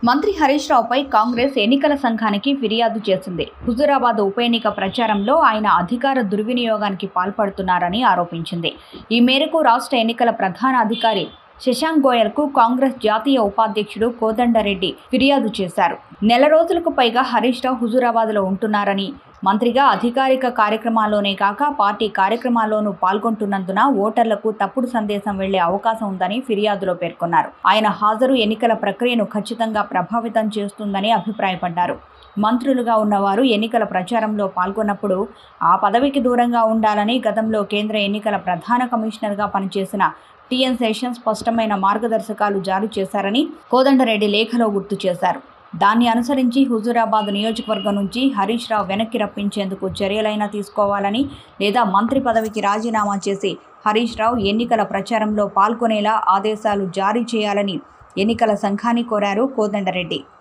మంత్రి హరీష్ రావుపై కాంగ్రెస్ ఎన్నికల సంఘానికి ఫిర్యాదు చేసింది హుజూరాబాద్ ఉప ఎన్నిక ప్రచారంలో ఆయన అధికార దుర్వినియోగానికి పాల్పడుతున్నారని ఆరోపించింది ఈ మేరకు రాష్ట్ర ఎన్నికల ప్రధాన అధికారి శశాంక్ గోయల్కు కాంగ్రెస్ జాతీయ ఉపాధ్యక్షుడు కోదండరెడ్డి ఫిర్యాదు చేశారు నెల రోజులకు పైగా హరీష్ రావు హుజూరాబాద్లో ఉంటున్నారని మంత్రిగా అధికారిక కార్యక్రమాల్లోనే కాక పార్టీ కార్యక్రమాల్లోనూ పాల్గొంటున్నందున ఓటర్లకు తప్పుడు సందేశం వెళ్లే అవకాశం ఉందని ఫిర్యాదులో పేర్కొన్నారు ఆయన హాజరు ఎన్నికల ప్రక్రియను ఖచ్చితంగా ప్రభావితం చేస్తుందని అభిప్రాయపడ్డారు మంత్రులుగా ఉన్నవారు ఎన్నికల ప్రచారంలో పాల్గొన్నప్పుడు ఆ పదవికి దూరంగా ఉండాలని గతంలో కేంద్ర ఎన్నికల ప్రధాన కమిషనర్గా పనిచేసిన టిఎన్ శేషన్ స్పష్టమైన మార్గదర్శకాలు జారీ చేశారని కోదండరెడ్డి లేఖలో గుర్తు చేశారు దాన్ని అనుసరించి హుజూరాబాద్ నియోజకవర్గం నుంచి హరీష్ రావు వెనక్కి రప్పించేందుకు చర్యలైనా తీసుకోవాలని లేదా మంత్రి పదవికి రాజీనామా చేసి హరీష్ రావు ఎన్నికల ప్రచారంలో పాల్గొనేలా ఆదేశాలు జారీ చేయాలని ఎన్నికల సంఘాన్ని కోరారు కోదండరెడ్డి